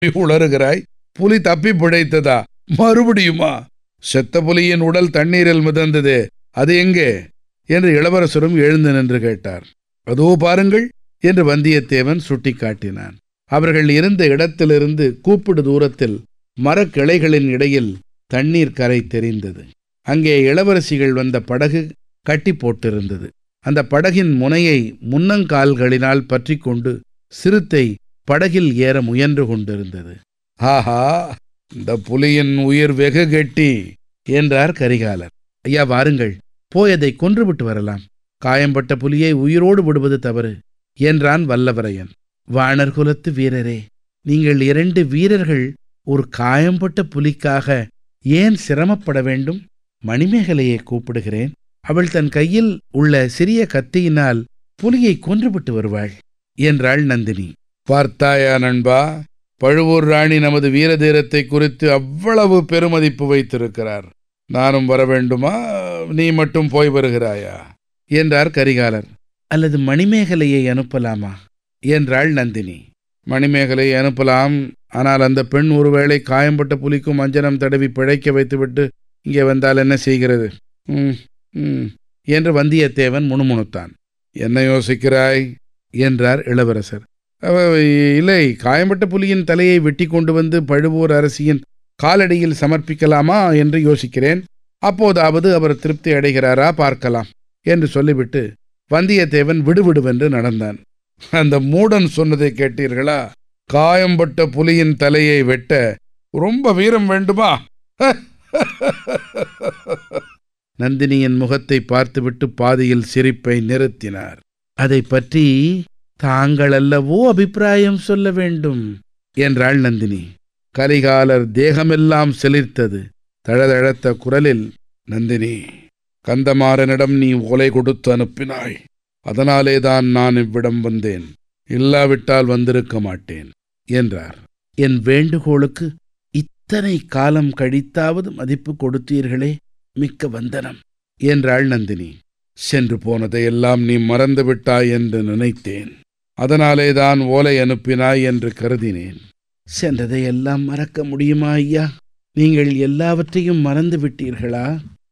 உளறுகிறாய் புலி தப்பி பிழைத்ததா மறுபடியுமா செத்த புலியின் உடல் தண்ணீரில் மிதந்தது அது எங்கே என்று இளவரசரும் எழுந்து நின்று கேட்டார் அதோ பாருங்கள் என்று வந்தியத்தேவன் சுட்டிக்காட்டினான் அவர்கள் இருந்த இடத்திலிருந்து கூப்பிடு தூரத்தில் மரக்கிளைகளின் இடையில் தண்ணீர் கரை தெரிந்தது அங்கே இளவரசிகள் வந்த படகு கட்டி போட்டிருந்தது அந்த படகின் முனையை முன்னங்கால்களினால் பற்றி கொண்டு சிறுத்தை படகில் ஏற முயன்று கொண்டிருந்தது ஆஹா இந்த புலியின் உயிர் வெகு கெட்டி என்றார் கரிகாலர் ஐயா வாருங்கள் போய் அதை கொன்றுவிட்டு வரலாம் காயம்பட்ட புலியை உயிரோடு விடுவது தவறு என்றான் வல்லவரையன் வாணர் குலத்து வீரரே நீங்கள் இரண்டு வீரர்கள் ஒரு காயம்பட்ட புலிக்காக ஏன் சிரமப்பட வேண்டும் மணிமேகலையை கூப்பிடுகிறேன் அவள் தன் கையில் உள்ள சிறிய கத்தியினால் புலியை கொன்றுவிட்டு வருவாள் என்றாள் நந்தினி பார்த்தாயா நண்பா பழுவூர் ராணி நமது வீரதீரத்தை குறித்து அவ்வளவு பெருமதிப்பு வைத்திருக்கிறார் நானும் வர வேண்டுமா நீ மட்டும் போய் வருகிறாயா என்றார் கரிகாலர் அல்லது மணிமேகலையை அனுப்பலாமா என்றாள் நந்தினி மணிமேகலையை அனுப்பலாம் ஆனால் அந்த பெண் ஒருவேளை காயம்பட்ட புலிக்கும் அஞ்சனம் தடவி பிழைக்க வைத்துவிட்டு இங்கே வந்தால் என்ன செய்கிறது ம் ம் என்று வந்தியத்தேவன் முணுமுணுத்தான் என்ன யோசிக்கிறாய் என்றார் இளவரசர் அவ இல்லை காயம்பட்ட புலியின் தலையை வெட்டி கொண்டு வந்து பழுவூர் அரசியின் காலடியில் சமர்ப்பிக்கலாமா என்று யோசிக்கிறேன் அப்போதாவது அவர் திருப்தி அடைகிறாரா பார்க்கலாம் என்று சொல்லிவிட்டு வந்தியத்தேவன் விடுவிடுவென்று நடந்தான் அந்த மூடன் சொன்னதை கேட்டீர்களா காயம்பட்ட புலியின் தலையை வெட்ட ரொம்ப வீரம் வேண்டுமா நந்தினியின் முகத்தை பார்த்துவிட்டு பாதியில் சிரிப்பை நிறுத்தினார் அதை பற்றி தாங்கள் அல்லவோ அபிப்பிராயம் சொல்ல வேண்டும் என்றாள் நந்தினி கரிகாலர் தேகமெல்லாம் செலிர்த்தது தழதழத்த குரலில் நந்தினி கந்தமாறனிடம் நீ ஓலை கொடுத்து அனுப்பினாய் அதனாலேதான் நான் இவ்விடம் வந்தேன் இல்லாவிட்டால் வந்திருக்க மாட்டேன் என்றார் என் வேண்டுகோளுக்கு இத்தனை காலம் கழித்தாவது மதிப்பு கொடுத்தீர்களே மிக்க வந்தனம் என்றாள் நந்தினி சென்று போனதையெல்லாம் நீ மறந்து விட்டாய் என்று நினைத்தேன் அதனாலேதான் ஓலை அனுப்பினாய் என்று கருதினேன் சென்றதையெல்லாம் மறக்க முடியுமா ஐயா நீங்கள் எல்லாவற்றையும் மறந்து விட்டீர்களா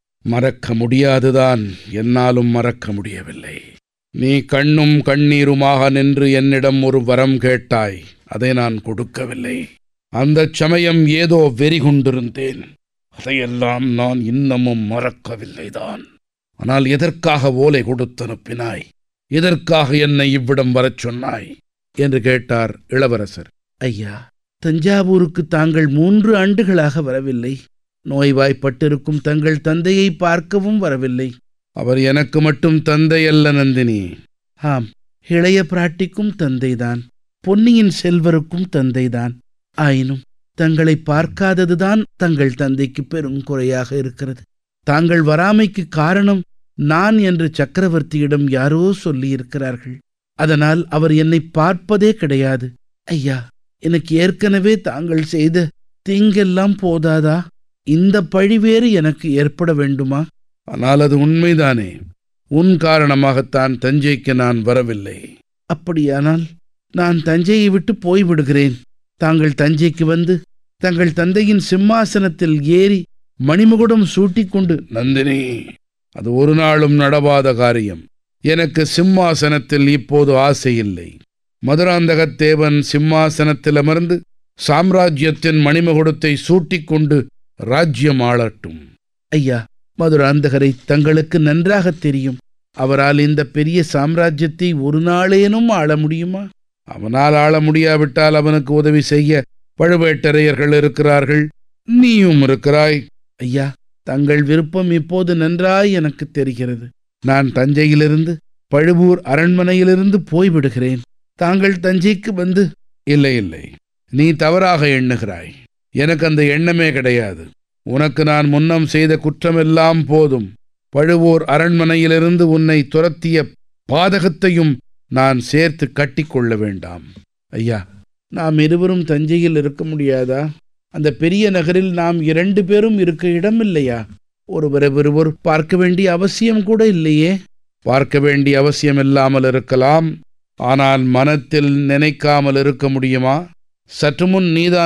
மறக்க முடியாதுதான் என்னாலும் மறக்க முடியவில்லை நீ கண்ணும் கண்ணீருமாக நின்று என்னிடம் ஒரு வரம் கேட்டாய் அதை நான் கொடுக்கவில்லை அந்தச் சமயம் ஏதோ வெறி கொண்டிருந்தேன் அதையெல்லாம் நான் இன்னமும் மறக்கவில்லைதான் ஆனால் எதற்காக ஓலை கொடுத்து அனுப்பினாய் எதற்காக என்னை இவ்விடம் வரச் சொன்னாய் என்று கேட்டார் இளவரசர் ஐயா தஞ்சாவூருக்கு தாங்கள் மூன்று ஆண்டுகளாக வரவில்லை நோய்வாய்ப்பட்டிருக்கும் தங்கள் தந்தையை பார்க்கவும் வரவில்லை அவர் எனக்கு மட்டும் தந்தை அல்ல நந்தினி ஆம் இளைய பிராட்டிக்கும் தந்தைதான் பொன்னியின் செல்வருக்கும் தந்தைதான் ஆயினும் தங்களை பார்க்காததுதான் தங்கள் தந்தைக்கு பெரும் குறையாக இருக்கிறது தாங்கள் வராமைக்கு காரணம் நான் என்று சக்கரவர்த்தியிடம் யாரோ சொல்லியிருக்கிறார்கள் அதனால் அவர் என்னை பார்ப்பதே கிடையாது ஐயா எனக்கு ஏற்கனவே தாங்கள் செய்த தீங்கெல்லாம் போதாதா இந்த பழி வேறு எனக்கு ஏற்பட வேண்டுமா ஆனால் அது உண்மைதானே உன் காரணமாகத்தான் தஞ்சைக்கு நான் வரவில்லை அப்படியானால் நான் தஞ்சையை விட்டு போய்விடுகிறேன் தாங்கள் தஞ்சைக்கு வந்து தங்கள் தந்தையின் சிம்மாசனத்தில் ஏறி மணிமுகுடம் சூட்டிக்கொண்டு நந்தினி அது ஒரு நாளும் நடவாத காரியம் எனக்கு சிம்மாசனத்தில் இப்போது ஆசை இல்லை மதுராந்தகத்தேவன் சிம்மாசனத்தில் அமர்ந்து சாம்ராஜ்யத்தின் மணிமகுடத்தை சூட்டிக்கொண்டு ராஜ்யம் ஆளட்டும் ஐயா மதுராந்தகரை தங்களுக்கு நன்றாக தெரியும் அவரால் இந்த பெரிய சாம்ராஜ்யத்தை ஒரு நாளேனும் ஆள முடியுமா அவனால் ஆள முடியாவிட்டால் அவனுக்கு உதவி செய்ய பழுவேட்டரையர்கள் இருக்கிறார்கள் நீயும் இருக்கிறாய் ஐயா தங்கள் விருப்பம் இப்போது நன்றாய் எனக்கு தெரிகிறது நான் தஞ்சையிலிருந்து பழுவூர் அரண்மனையிலிருந்து போய்விடுகிறேன் தாங்கள் தஞ்சைக்கு வந்து இல்லை இல்லை நீ தவறாக எண்ணுகிறாய் எனக்கு அந்த எண்ணமே கிடையாது உனக்கு நான் முன்னம் செய்த குற்றமெல்லாம் போதும் பழுவூர் அரண்மனையிலிருந்து உன்னை துரத்திய பாதகத்தையும் நான் சேர்த்து கட்டிக்கொள்ள வேண்டாம் ஐயா நாம் இருவரும் தஞ்சையில் இருக்க முடியாதா அந்த பெரிய நகரில் நாம் இரண்டு பேரும் இருக்க இடமில்லையா ஒருவரை ஒருவர் பார்க்க வேண்டிய அவசியம் கூட இல்லையே பார்க்க வேண்டிய அவசியம் இல்லாமல் இருக்கலாம் ஆனால் மனத்தில் நினைக்காமல் இருக்க முடியுமா சற்று முன் நீதான்